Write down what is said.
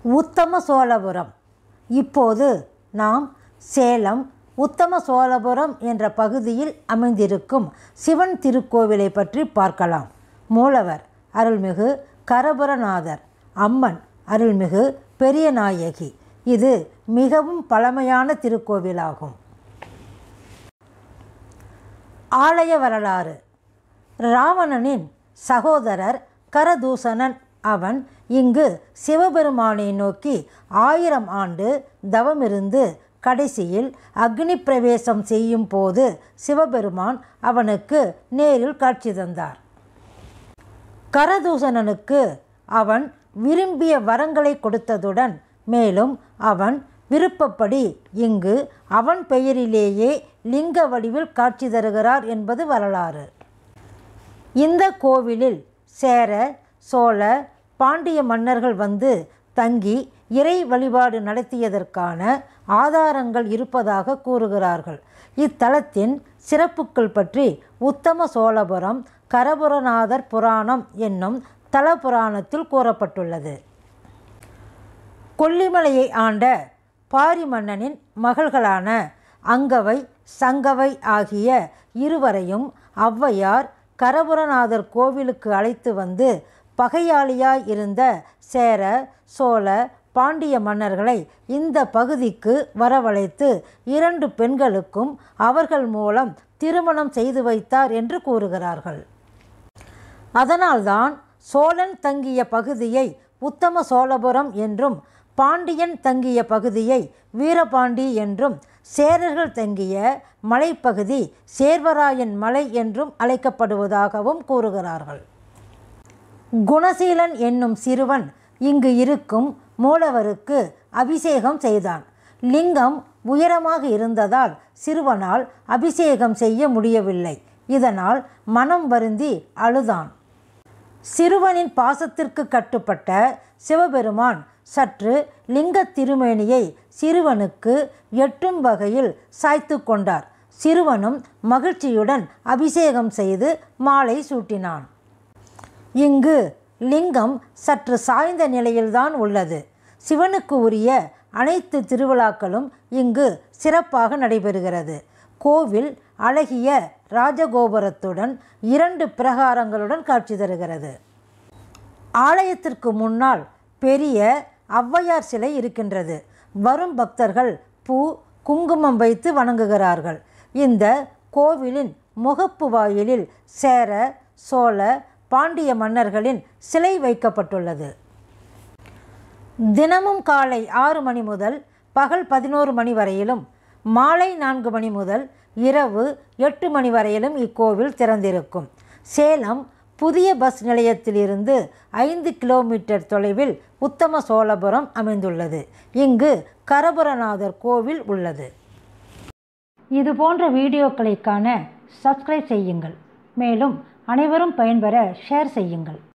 உத்தம சோழபுரம் இப்போது நாம் சேலம் உத்தம சோழபுரம் என்ற பகுதியில் அமைந்திருக்கும் சிவன் திருக்கோவிலை பற்றி பார்க்கலாம் மூலவர் அருள்மிகு கரபுரநாதர் அம்மன் அருள்மிகு பெரியநாயகி இது மிகவும் பழமையான திருக்கோவிலாகும் ஆலய வரலாறு ராவணனின் சகோதரர் கரதூசணன் அவன் இங்கு சிவபெருமானை நோக்கி ஆயிரம் ஆண்டு தவமிருந்து கடைசியில் அக்னி பிரவேசம் செய்யும் போது சிவபெருமான் அவனுக்கு நேரில் காட்சி தந்தார் கரதூசணனுக்கு அவன் விரும்பிய வரங்களை கொடுத்ததுடன் மேலும் அவன் விருப்பப்படி இங்கு அவன் பெயரிலேயே லிங்க வடிவில் காட்சி தருகிறார் என்பது வரலாறு இந்த கோவிலில் சேர சோழ பாண்டிய மன்னர்கள் வந்து தங்கி இறை வழிபாடு நடத்தியதற்கான ஆதாரங்கள் இருப்பதாக கூறுகிறார்கள் இத்தலத்தின் சிறப்புகள் பற்றி உத்தம சோழபுரம் கரபுரநாதர் புராணம் என்னும் தல புராணத்தில் கூறப்பட்டுள்ளது கொல்லிமலையை ஆண்ட பாரி மன்னனின் மகள்களான அங்கவை சங்கவை ஆகிய இருவரையும் ஔவையார் கரபுரநாதர் கோவிலுக்கு அழைத்து வந்து பகையாளியாய் இருந்த சேர சோழ பாண்டிய மன்னர்களை இந்த பகுதிக்கு வரவழைத்து இரண்டு பெண்களுக்கும் அவர்கள் மூலம் திருமணம் செய்து வைத்தார் என்று கூறுகிறார்கள் அதனால்தான் சோழன் தங்கிய பகுதியை உத்தம சோழபுரம் என்றும் பாண்டியன் தங்கிய பகுதியை வீரபாண்டி என்றும் சேரர்கள் தங்கிய மலைப்பகுதி சேர்வராயன் மலை என்றும் அழைக்கப்படுவதாகவும் கூறுகிறார்கள் குணசீலன் என்னும் சிறுவன் இங்கு இருக்கும் மூலவருக்கு அபிஷேகம் செய்தான் லிங்கம் உயரமாக இருந்ததால் சிறுவனால் அபிஷேகம் செய்ய முடியவில்லை இதனால் மனம் வருந்தி அழுதான் சிறுவனின் பாசத்திற்கு கட்டுப்பட்ட சிவபெருமான் சற்று லிங்க திருமேனியை சிறுவனுக்கு எட்டும் வகையில் சாய்த்து கொண்டார் சிறுவனும் மகிழ்ச்சியுடன் அபிஷேகம் செய்து மாலை சூட்டினான் இங்கு லிங்கம் சற்று சாய்ந்த நிலையில்தான் உள்ளது சிவனுக்கு உரிய அனைத்து திருவிழாக்களும் இங்கு சிறப்பாக நடைபெறுகிறது கோவில் அழகிய ராஜகோபுரத்துடன் இரண்டு பிரகாரங்களுடன் காட்சி தருகிறது ஆலயத்திற்கு முன்னால் பெரிய ஔவையார் சிலை இருக்கின்றது வரும் பக்தர்கள் பூ குங்குமம் வைத்து வணங்குகிறார்கள் இந்த கோவிலின் முகப்பு வாயிலில் சேர சோழ பாண்டிய மன்னர்களின் சிலை வைக்கப்பட்டுள்ளது தினமும் காலை ஆறு மணி முதல் பகல் பதினோரு மணி வரையிலும் மாலை நான்கு மணி முதல் இரவு எட்டு மணி வரையிலும் இக்கோவில் திறந்திருக்கும் சேலம் புதிய பஸ் நிலையத்திலிருந்து ஐந்து கிலோமீட்டர் தொலைவில் உத்தம சோழபுரம் அமைந்துள்ளது இங்கு கரபுரநாதர் கோவில் உள்ளது இது போன்ற வீடியோக்களை காண சப்ஸ்கிரைப் செய்யுங்கள் மேலும் அனைவரும் பயன்பெற ஷேர் செய்யுங்கள்